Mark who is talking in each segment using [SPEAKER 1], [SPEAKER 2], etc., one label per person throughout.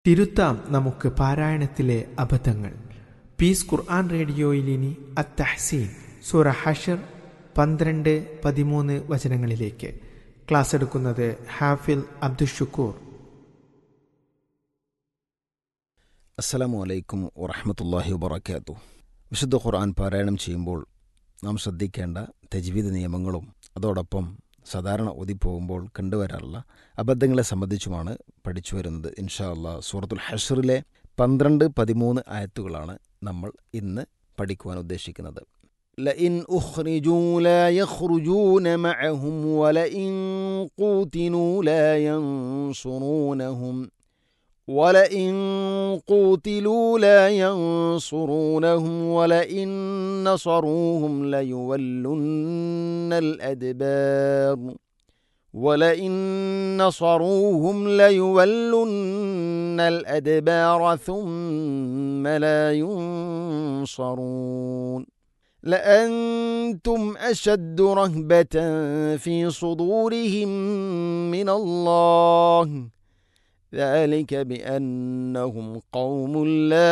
[SPEAKER 1] തിരുത്താം നമുക്ക് പാരായണത്തിലെ അബദ്ധങ്ങൾ പീസ് ഖുർആൻ റേഡിയോയിൽ ഇനി അത്തഹസീൻ സൂറ ഹഷർ പന്ത്രണ്ട് പതിമൂന്ന് വചനങ്ങളിലേക്ക് ക്ലാസ് എടുക്കുന്നത് ഹാഫിൽ അബ്ദുഷുക്കൂർ
[SPEAKER 2] അസ്സലാമു അലൈക്കും വറഹമത്തല്ലാഹി വബർക്കാത്തു വിശുദ്ധ ഖുർആൻ പാരായണം ചെയ്യുമ്പോൾ നാം ശ്രദ്ധിക്കേണ്ട തജ്വീദ് നിയമങ്ങളും അതോടൊപ്പം സാധാരണ ഒതിപ്പോകുമ്പോൾ കണ്ടുവരാറുള്ള അബദ്ധങ്ങളെ സംബന്ധിച്ചുമാണ് പഠിച്ചു വരുന്നത് ഇൻഷാ അല്ലാ സൂറത്തുൽ ഹഷറിലെ പന്ത്രണ്ട് പതിമൂന്ന് ആയത്തുകളാണ് നമ്മൾ ഇന്ന് പഠിക്കുവാൻ ഉദ്ദേശിക്കുന്നത് لئن أخرجوا لا يخرجون معهم ولئن قوتلوا لا ينصرونهم ولئن قوتلوا لا ينصرونهم ولئن نصروهم ليولن الأدبار ولئن نصروهم ليولن الأدبار ثم لا ينصرون لأنتم أشد رهبة في صدورهم من الله ذلك بأنهم قوم لا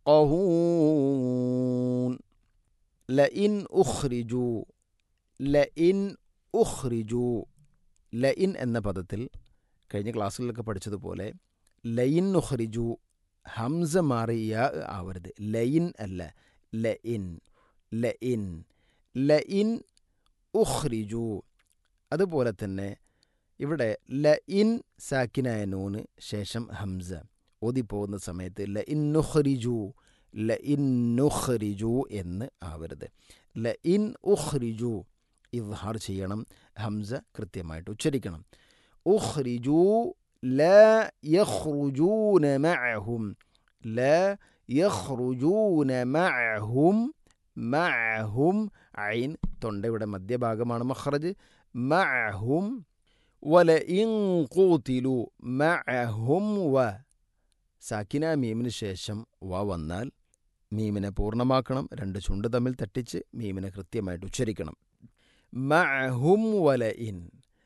[SPEAKER 2] يفقهون لئن أخرجوا لئن أخرجوا ലയിൻ എന്ന പദത്തിൽ കഴിഞ്ഞ ക്ലാസ്സുകളിലൊക്കെ പഠിച്ചതുപോലെ ലയിൻ ഉഖ്രിജു ഹംസ മാറി യാ ആവരുത് ലയിൻ അല്ല ലയിൻ ലയിൻ ലയിൻ ഉഖ്രിജു അതുപോലെ തന്നെ ഇവിടെ ലഇൻ സാക്കിനായ നൂന് ശേഷം ഹംസ ഓതിപ്പോകുന്ന സമയത്ത് ലഇൻ നുഖ്രിജു ലഇൻ നുഖ്രിജു എന്ന് ആവരുത് ലഇൻ ഉഖ്രിജു ഇദ്ഹാർ ചെയ്യണം ഹംസ കൃത്യമായിട്ട് ഉച്ചരിക്കണം ഉഖ്രിജു ല യഖ്റുജൂന മഅഹും ല യഖ്റുജൂന മഅഹും മഅഹും ഐൻ തൊണ്ടയുടെ മധ്യഭാഗമാണ് മഖ്റജ് മഅഹും വലഇൻ ഖൂതിലു മഅഹും വ സാക്കിന മീമിന് ശേഷം വ വന്നാൽ മീമിനെ പൂർണ്ണമാക്കണം രണ്ട് ചുണ്ട് തമ്മിൽ തട്ടിച്ച് മീമിനെ കൃത്യമായിട്ട് ഉച്ചരിക്കണം മഅഹും വലഇൻ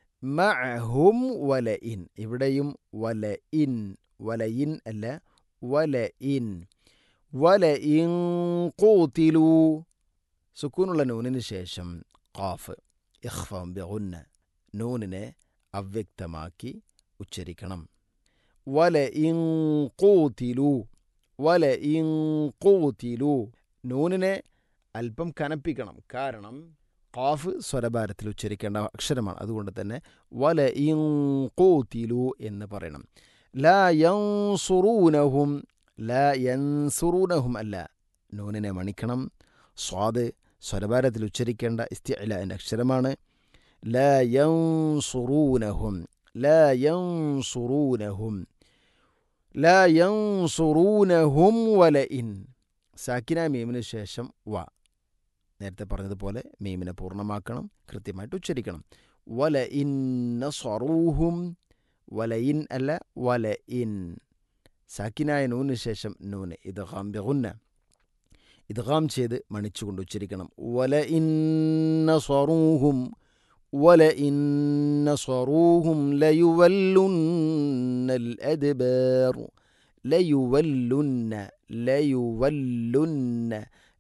[SPEAKER 2] മഅഹും വലഇൻ ഇവിടെയും വലഇൻ വലയിൻ അല്ല വലഇൻ വലഇൻ ഖൂതിലു സുക്കൂനുള്ള നൂനിന് ശേഷം ഖാഫ് ഇഖ്ഫം ബിഗുന്ന നൂനിനെ അവ്യക്തമാക്കി ഉച്ചരിക്കണം വല ഇങ്കൂത്തിലു വല ഇങ്കൂത്തിലു നൂനിനെ അല്പം കനപ്പിക്കണം കാരണം ഖാഫ് സ്വരഭാരത്തിൽ ഉച്ചരിക്കേണ്ട അക്ഷരമാണ് അതുകൊണ്ട് തന്നെ വല ഇങ്കൂത്തിലു എന്ന് പറയണം ലാ യൻസുറൂനഹും ലാ യൻസുറൂനഹും അല്ല നൂനിനെ മണിക്കണം സ്വാദ് സ്വരഭാരത്തിൽ ഉച്ചരിക്കേണ്ട ഇസ്തിഅല എന്ന അക്ഷരമാണ് لا ينصرونهم لا ينصرونهم لا ينصرونهم ولئن സാക്കിന മീമിന് ശേഷം വ നേരത്തെ പറഞ്ഞതുപോലെ മീമിനെ പൂർണ്ണമാക്കണം കൃത്യമായിട്ട് ഉച്ചരിക്കണം വല ഇൻ സ്വറൂഹും വല ഇൻ അല്ല വല ഇൻ സാക്കിനായ നൂന് ശേഷം നൂന് ഇത് ഹാംബിഗുന്ന ഇദ്ഗാം ചെയ്ത് മണിച്ചുകൊണ്ട് ഉച്ചരിക്കണം വല ഇന്ന സ്വറൂഹും ولئن نصروهم ليولن الأدبار ليولن ليولن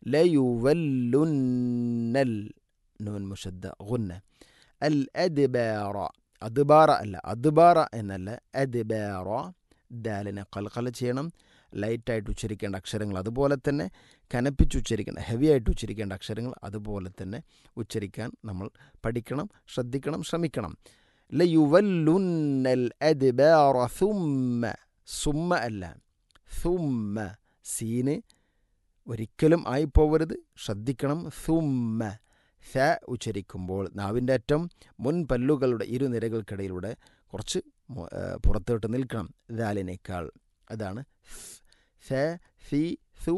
[SPEAKER 2] ليولن النون مشدة غنة الأدبار أدبار ألا أدبار إن ألا أدبار ദാലിനെ കൽക്കല ചെയ്യണം ലൈറ്റായിട്ട് ഉച്ചരിക്കേണ്ട അക്ഷരങ്ങൾ അതുപോലെ തന്നെ കനപ്പിച്ച് ഉച്ചരിക്കേണ്ട ഹെവി ആയിട്ട് ഉച്ചരിക്കേണ്ട അക്ഷരങ്ങൾ അതുപോലെ തന്നെ ഉച്ചരിക്കാൻ നമ്മൾ പഠിക്കണം ശ്രദ്ധിക്കണം ശ്രമിക്കണം ലയുവല്ലുന്നൽ അദ്ബാറ സുമ്മ സുമ്മ അല്ല സുമ്മ സീന് ഒരിക്കലും ആയിപ്പോവരുത് ശ്രദ്ധിക്കണം സുമ്മ സ ഉച്ചരിക്കുമ്പോൾ നാവിൻ്റെ അറ്റം മുൻ പല്ലുകളുടെ ഇരുനിരകൾക്കിടയിലൂടെ കുറച്ച് പുറത്തോട്ട് നിൽക്കണം ദാലിനേക്കാൾ അതാണ് സ സി